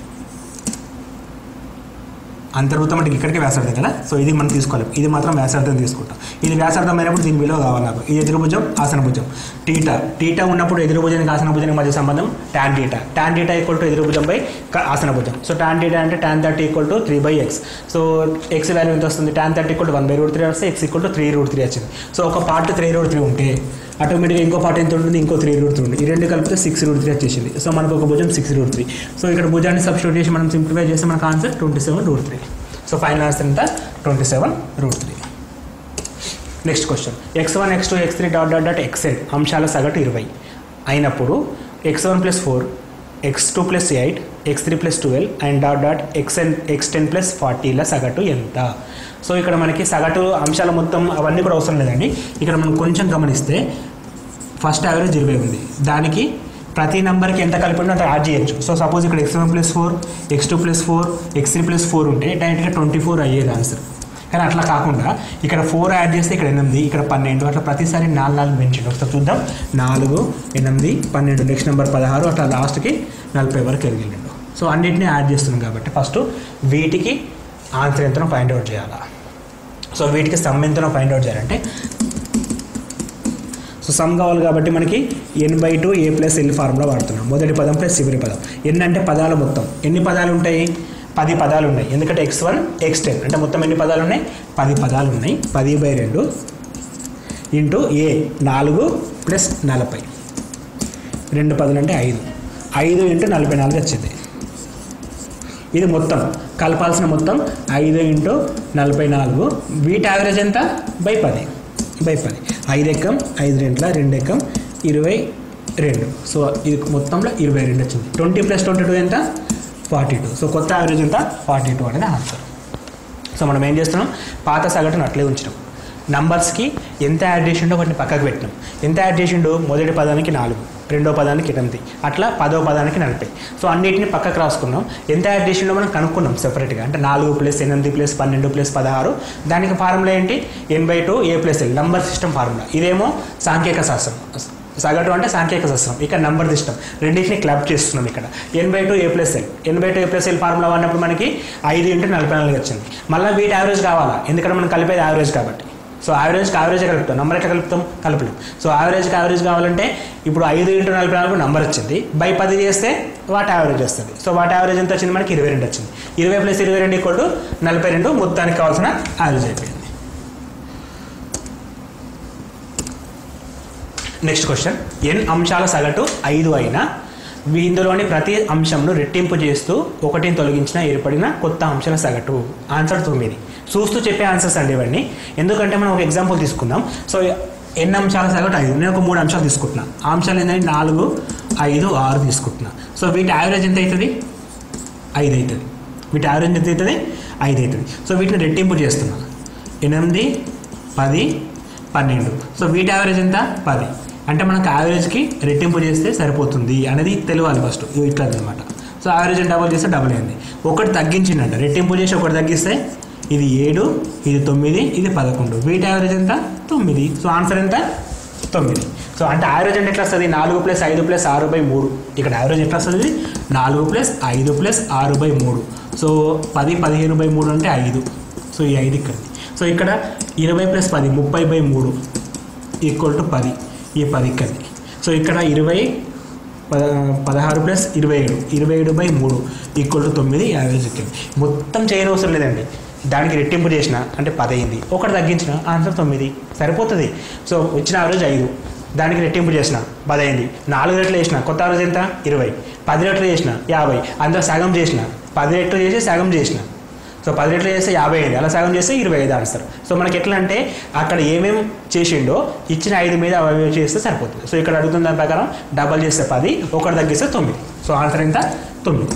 అంతర్వృత్తం అంటే ఇక్కడికే వ్యాసార్థం కదా సో ఇది మనం తీసుకోవాలి ఇది మాత్రం వ్యాసార్థం తీసుకుంటాం ఇది వ్యాసార్థం అయినప్పుడు దీని విలువ కావాలి నాకు ఇది ఎదురుభుజం ఆసన భుజం టీటా టీటా ఉన్నప్పుడు ఎదురుభుజానికి ఆసన భుజానికి మధ్య సంబంధం tan theta tan theta equal to ఎదురుభుజం బై క- ఆసన భుజం సో టాన్ టీటా అంటే tan thirty equal to three by x so x value ఎంత వస్తుంది tan thirty equal to one by root three వస్తే x equal to three root three వచ్చింది so ఒక పార్ట్ త్రీ రూట్ త్రీ ఉంటే ఆటోమేటిక్గా ఇంకో part ఎంత ఉంటుంది ఇంకో త్రీ రూట్ త్రీ ఉంటుంది ఈ రెండు కలిపితే సిక్స్ రూట్ త్రీ వచ్చేసింది సో మనకు ఒక భుజం సిక్స్ రూట్ త్రీ సో ఇక్కడ భుజాన్ని సబ్స్టిట్యూట్ చేసి మనం సింప్లిఫై చేస్తే మనకు answer twenty seven root three so final answer ఎంత twenty seven root three next question x one x two x three dot dot dot x n అంశాల సగటు ఇరవై అయినప్పుడు x one plus four x two plus eight x three plus twelve and dot dot x n x ten plus ఫార్టీల సగటు ఎంత so ఇక్కడ మనకి సగటు అంశాల మొత్తం అవన్నీ కూడా అవసరం లేదండి ఇక్కడ మనం కొంచెం గమనిస్తే ఫస్ట్ యావరేజ్ ఇరవై ఉంది దానికి ప్రతి నెంబర్కి ఎంత కలిపి ఉంటే అంత యాడ్ చేయొచ్చు సో సపోజ్ ఇక్కడ x one plus four x two plus four x three plus four ఉంటే డైరెక్ట్గా ట్వంటీ ఫోర్ అయ్యేది ఆన్సర్ కానీ అట్లా కాకుండా ఇక్కడ ఫోర్ యాడ్ చేస్తే ఇక్కడ ఎనిమిది ఇక్కడ పన్నెండు అట్లా ప్రతిసారి నాలుగు నాలుగు పెంచండి ఒకసారి చూద్దాం నాలుగు ఎనిమిది పన్నెండు నెక్స్ట్ నెంబర్ పదహారు అట్లా లాస్ట్కి నలభై వరకు ఎరిగిండు సో అన్నింటినీ యాడ్ చేస్తున్నాం కాబట్టి ఫస్ట్ వీటికి ఆన్సర్ ఎంతనో ఫైండ్ అవుట్ చేయాలా సో వీటికి సమ్ ఎంతనో ఫైండ్ అవుట్ చేయాలంటే సో సమ్ కావాలి కాబట్టి మనకి n by two a plus l formula వాడుతున్నాం మొదటి పదం ప్లస్ చివరి పదం ఎన్ అంటే పదాలు మొత్తం ఎన్ని పదాలు ఉంటాయి పది పదాలు ఉన్నాయి ఎందుకంటే ఎక్స్ వన్ ఎక్స్ టెన్ అంటే మొత్తం ఎన్ని పదాలు ఉన్నాయి పది పదాలు ఉన్నాయి పది బై రెండు ఇంటూ ఏ నాలుగు ప్లస్ నలభై రెండు పదులు అంటే ఐదు ఐదు ఇంటూ నలభై నాలుగు వచ్చింది ఇది మొత్తం కలపాల్సిన మొత్తం ఐదు ఇంటూ నలభై నాలుగు వీటి యావరేజ్ ఎంత బై పది బై పది ఐదు ఎక్కం ఐదు రెంట్ల రెండు ఎక్కం ఇరవై రెండు సో ఇది మొత్తంలో ఇరవై రెండు వచ్చింది ట్వంటీ ప్లస్ ట్వంటీ టూ ఎంత ఫార్టీ టూ సో కొత్త యావరేజ్ ఎంత ఫార్టీ టూ అనేది ఆన్సర్ సో మనం ఏం చేస్తున్నాం పాత సగటును అట్లే ఉంచినాం నంబర్స్కి ఎంత యాడ్ చేసిండో వాటిని పక్కకు పెట్టినాం ఎంత యాడ్ చేసిండో మొదటి పదానికి నాలుగు రెండో పదానికి ఎనిమిది అట్లా పదో పదానికి నలభై సో అన్నిటిని పక్కకు రాసుకున్నాం ఎంత యాడ్ చేసిండో మనం కనుక్కున్నాం సెపరేట్గా అంటే నాలుగు ప్లస్ ఎనిమిది ప్లస్ పన్నెండు ప్లస్ పదహారు దానికి ఫార్ములా ఏంటి n by two a plus l number system formula ఇదేమో సాంఖ్యక శాస్త్రం సగటు అంటే సాంఖ్యక శాస్త్రం ఇక్కడ నంబర్ సిస్టమ్ రెండింటిని క్లబ్ చేస్తున్నాం ఇక్కడ n by two a plus l n by two a plus l formula వాడినప్పుడు మనకి ఐదు ఇంటూ నలభై నాలుగు వచ్చింది మళ్ళీ వీటి యావరేజ్ కావాలా ఎందుకంటే మనం కలిపేది యావరేజ్ కాబట్టి సో యావరేజ్కి యావరేజ్ కలుపుతాం నెంబర్ ఎట్లా కలుపుతాం కలపలేం సో యావరేజ్కి యావరేజ్ కావాలంటే ఇప్పుడు ఐదు ఇంటూ నలభై నాలుగు నెంబర్ వచ్చింది బై పది చేస్తే వాటి యావరేజ్ వస్తుంది సో వాటి యావరేజ్ ఎంత వచ్చింది మనకి ఇరవై రెండు వచ్చింది ఇరవై ప్లస్ ఇరవై రెండు ఈక్వల్ టు నలభై రెండు మొత్తానికి కావాల్సిన యావరేజ్ అయిపోయింది నెక్స్ట్ క్వశ్చన్ ఎన్ అంశాల సగటు ఐదు అయినా ఇందులోని ప్రతి అంశంను రెట్టింపు చేస్తూ ఒకటిని తొలగించిన ఏర్పడిన కొత్త అంశాల సగటు ఆన్సర్ తొమ్మిది చూస్తూ చెప్పే ఆన్సర్స్ అండి ఇవన్నీ ఎందుకంటే మనం ఒక ఎగ్జాంపుల్ తీసుకుందాం సో ఎన్ని అంశాల సగటు ఐదు నేను ఒక మూడు అంశాలు తీసుకుంటున్నా ఆ అంశాలు ఏంటంటే నాలుగు ఐదు ఆరు తీసుకుంటున్నా సో వీటి యావరేజ్ ఎంత అవుతుంది ఐదు అవుతుంది వీటి యావరేజ్ ఎంత అవుతుంది ఐదు అవుతుంది సో వీటిని రెట్టింపు చేస్తున్నా ఎనిమిది పది పన్నెండు సో వీటి యావరేజ్ ఎంత పది అంటే మనకు యావరేజ్కి రెట్టింపు చేస్తే సరిపోతుంది అనేది తెలియాలి ఫస్ట్ ఇట్లా అనమాట సో యావరేజ్ డబుల్ చేస్తే డబుల్ అయింది ఒకటి తగ్గించిందంట రెట్టింపు చేసి ఒకటి తగ్గిస్తే ఇది ఏడు ఇది తొమ్మిది ఇది పదకొండు వీటి యావరేజ్ ఎంత తొమ్మిది సో ఆన్సర్ ఎంత తొమ్మిది సో అంటే యావరేజ్ అంటే ఎట్లా వస్తుంది నాలుగు ప్లస్ ఐదు ప్లస్ ఆరు బై మూడు ఇక్కడ యావరేజ్ ఎట్లా వస్తుంది నాలుగు ప్లస్ ఐదు ప్లస్ ఆరు బై మూడు సో పది పదిహేను బై మూడు అంటే ఐదు సో ఈ ఐదు ఇక్కడ సో ఇక్కడ ఇరవై ప్లస్ పది ముప్పై బై మూడు ఈక్వల్ టు పది ఈ పది ఇక్కడిది సో ఇక్కడ ఇరవై పద పదహారు ప్లస్ ఇరవై ఏడు ఇరవై ఏడు బై మూడు ఈక్వల్ టు తొమ్మిది యావరేజ్ ఇక్కడ మొత్తం చేయనవసరం లేదండి దానికి రెట్టింపు చేసిన అంటే పది అయింది ఒకటి తగ్గించిన ఆన్సర్ తొమ్మిది సరిపోతుంది సో వచ్చిన యావరేజ్ ఐదు దానికి రెట్టింపు చేసిన పది అయింది నాలుగు రెట్లు చేసిన కొత్త యావరేజ్ ఎంత ఇరవై పది రెట్లు చేసిన యాభై అందులో సగం చేసిన పది రెట్లు చేసి సగం చేసిన సో పది రెట్లు చేస్తే యాభై ఐదు అలా సగం చేస్తే ఇరవై ఐదు ఆన్సర్ సో మనకి ఎట్లా అంటే అక్కడ ఏమేం చేసిండో ఇచ్చిన ఐదు మీద అవి చేస్తే సరిపోతుంది సో ఇక్కడ అడుగుతున్న దాని ప్రకారం డబల్ చేస్తే పది ఒకటి తగ్గిస్తే తొమ్మిది సో ఆన్సర్ ఎంత తొమ్మిది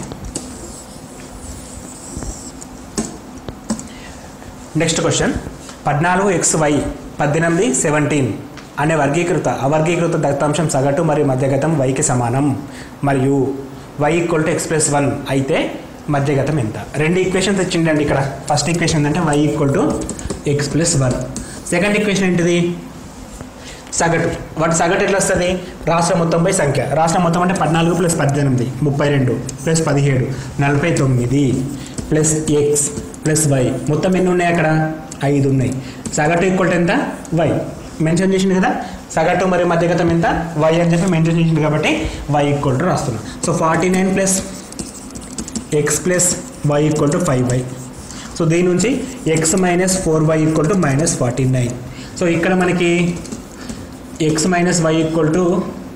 నెక్స్ట్ క్వశ్చన్ పద్నాలుగు ఎక్స్ వై పద్దెనిమిది సెవెంటీన్ అనే వర్గీకృత అవర్గీకృత దత్తాంశం సగటు మరియు మధ్యగతం వైకి సమానం మరియు y equal to x plus one అయితే మధ్యగతం ఎంత రెండు ఈక్వేషన్స్ ఇచ్చిండండి ఇక్కడ ఫస్ట్ ఈక్వేషన్ ఏంటంటే y equal to x plus one second equation ఏంటిది సగటు వాటి సగటు ఎట్లా వస్తుంది రాష్ట్ర మొత్తం బై సంఖ్య రాష్ట్ర మొత్తం అంటే పద్నాలుగు ప్లస్ పద్దెనిమిది ముప్పై రెండు ప్లస్ పదిహేడు నలభై తొమ్మిది ప్లస్ ఎక్స్ ప్లస్ వై మొత్తం ఎన్ని ఉన్నాయి అక్కడ ఐదు ఉన్నాయి సగటు ఈక్వల్ ఎంత వై మెన్షన్ చేసింది కదా సగటు మరియు మధ్యగతం ఎంత వై అని చెప్పి మెన్షన్ చేసింది కాబట్టి వై ఈక్వల్ టు రాస్తున్నాం so forty nine plus x plus y equal to five y so దీని నుంచి x minus four y equal to minus forty nine so ఇక్కడ మనకి x minus y equal to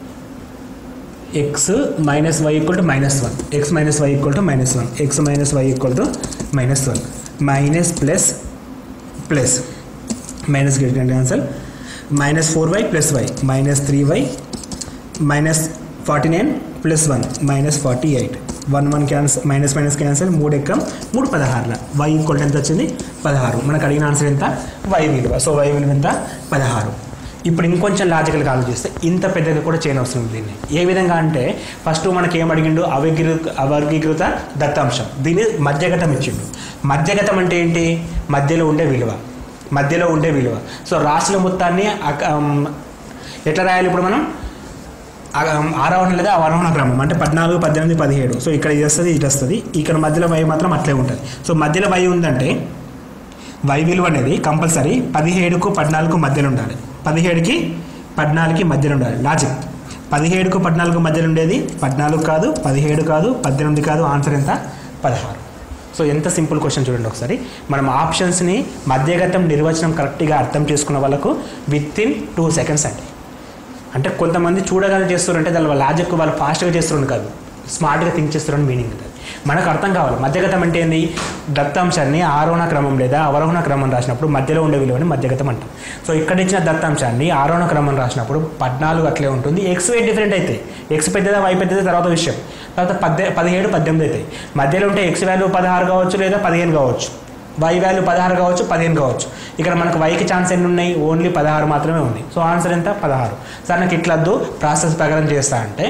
x minus y equal to minus one x minus y equal to minus one x minus y equal to minus one minus plus plus minus get answer minus four y plus why minus three y minus forty nine plus one minus forty eight one one cancel minus minus cancel మూడు ఎక్కం మూడు పదహారుల y equal ఎంత వచ్చింది పదహారు మనకు అడిగిన answer ఎంత why విలువ సో వై విలువ ఎంత పదహారు ఇప్పుడు ఇంకొంచెం లాజికల్గా ఆలోచిస్తే ఇంత పెద్దగా కూడా చేయని అవసరం ఉంది దీన్ని ఏ విధంగా అంటే ఫస్ట్ మనకి ఏం అడిగిండు అవర్గీ అవర్గీకృత దత్తాంశం దీన్ని మధ్యగతం ఇచ్చిండు మధ్యగతం అంటే ఏంటి మధ్యలో ఉండే విలువ మధ్యలో ఉండే విలువ సో రాశుల మొత్తాన్ని అక- ఆమ్, ఎట్లా రాయాలి ఇప్పుడు మనం ఆ- ఆరోహణ లేదా అవరోహణ క్రమం అంటే పద్నాలుగు పద్దెనిమిది పదిహేడు సో ఇక్కడ ఇది వస్తుంది ఇది వస్తుంది ఇక్కడ మధ్యలో వై మాత్రం అట్లే ఉంటుంది సో మధ్యలో వై ఉందంటే వై విలువ అనేది కంపల్సరీ పదిహేడుకు పద్నాలుగు మధ్యలో ఉండాలి పదిహేడుకి పద్నాలుగుకి మధ్యలో ఉండాలి లాజిక్ పదిహేడుకు పద్నాలుగు మధ్యలో ఉండేది పద్నాలుగు కాదు పదిహేడు కాదు పద్దెనిమిది కాదు ఆన్సర్ ఎంత పదహారు సో ఎంత సింపుల్ క్వశ్చన్ చూడండి ఒకసారి మనం ఆప్షన్స్ని మధ్యగతం నిర్వచనం కరెక్ట్గా అర్థం చేసుకున్న వాళ్ళకు విత్ ఇన్ టూ సెకండ్స్ అండి అంటే కొంతమంది చూడగానే చేస్తారంటే దాని వాళ్ళ లాజిక్ వాళ్ళు ఫాస్ట్గా చేస్తున్నారు కాదు స్మార్ట్గా థింక్ చేస్తారని మీనింగ్ ఉంటుంది మనకు అర్థం కావాలి మధ్యగతం అంటే ఏంది దత్తాంశాన్ని ఆరోహణ క్రమం లేదా అవరోహణ క్రమం రాసినప్పుడు మధ్యలో ఉండే విలువని మధ్యగతం అంటాం సో ఇక్కడ ఇచ్చిన దత్తాంశాన్ని ఆరోహణ క్రమం రాసినప్పుడు పద్నాలుగు అట్లే ఉంటుంది ఎక్స్ వై డిఫరెంట్ అవుతాయి ఎక్స్ పెద్దదా వై పెద్దదా తర్వాత విషయం తర్వాత పద్దె పదిహేడు పద్దెనిమిది అవుతాయి మధ్యలో ఉంటే ఎక్స్ వాల్యూ పదహారు కావచ్చు లేదా పదిహేను కావచ్చు వై వాల్యూ పదహారు కావచ్చు పదిహేను కావచ్చు ఇక్కడ మనకు వైకి ఛాన్స్ ఎన్ని ఉన్నాయి ఓన్లీ పదహారు మాత్రమే ఉంది సో ఆన్సర్ ఎంత పదహారు సార్ నాకు ఇట్లద్దు ప్రాసెస్ ప్రకారం చేస్తా అంటే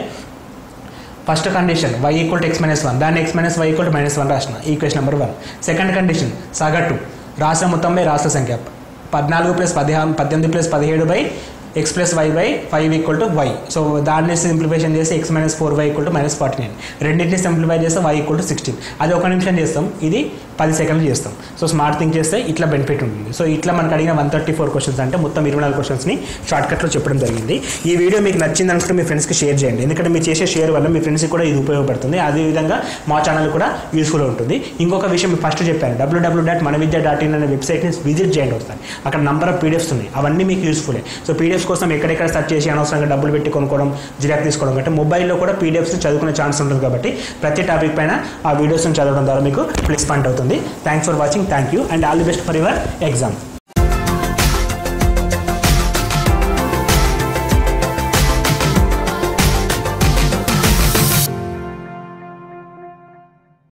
first condition y equal to x minus one దాన్ని x minus y equal to minus one రాసిన equation number one second condition సగటు రాష్ట్ర మొత్తం బై రాష్ట్ర సంఖ్య పద్నాలుగు ప్లస్ పదిహేను పద్దెనిమిది ప్లస్ పదిహేడు by x plus y by five equal to y so దాన్ని సింప్లిఫికేషన్ చేసి x minus four y equal to minus forty nine రెండింటిని సింప్లిఫై చేస్తే వై ఈక్వల్ టు సిక్స్టీన్ అది ఒక నిమిషం చేస్తాం ఇది పది సెకండ్లు చేస్తాం సో స్మార్ట్ థింక్ చేస్తే ఇట్లా బెనిఫిట్ ఉంటుంది సో ఇట్లా మనకు అడిగిన వన్ థర్టీ ఫోర్ క్వశ్చన్స్ అంటే మొత్తం ఇరవై నాలుగు క్వశ్చన్స్ని షార్ట్కట్లో చెప్పడం జరిగింది ఈ వీడియో మీకు నచ్చింది అనుకుంటే మీ ఫ్రెండ్స్కి షేర్ చేయండి ఎందుకంటే మీరు చేసే షేర్ వల్ల మీ ఫ్రెండ్స్కి కూడా ఇది ఉపయోగపడుతుంది అదేవిధంగా మా ఛానల్ కూడా యూస్ఫుల్ ఉంటుంది ఇంకొక విషయం ఫస్ట్ చెప్పాను డబ్ల్యూడబ్ల్యూ డాట్ మన విద్య డాట్ ఇన్ అనే వెబ్సైట్ని విజిట్ చేయండి ఒకసారి అక్కడ నంబర్ ఆఫ్ పీడిఎఫ్స్ ఉన్నాయి అవన్నీ మీకు యూస్ఫుల్లే సో పీడిఎఫ్స్ కోసం ఎక్కడెక్కడ సెర్చ్ చేసి అనవసరంగా డబ్బులు పెట్టి కొనుక్కోవడం జిరాక్ తీసుకోవడం కంటే మొబైల్లో కూడా పీడిఎఫ్స్ చదువుకునే ఛాన్స్ ఉంటుంది కాబట్టి ప్రతి టాపిక్ పైన ఆ వీడియోస్ని చదవడం ద్వారా మీకు ప్లస్ పాయింట్ అవుతుంది thanks for watching thank you and all the best for your exam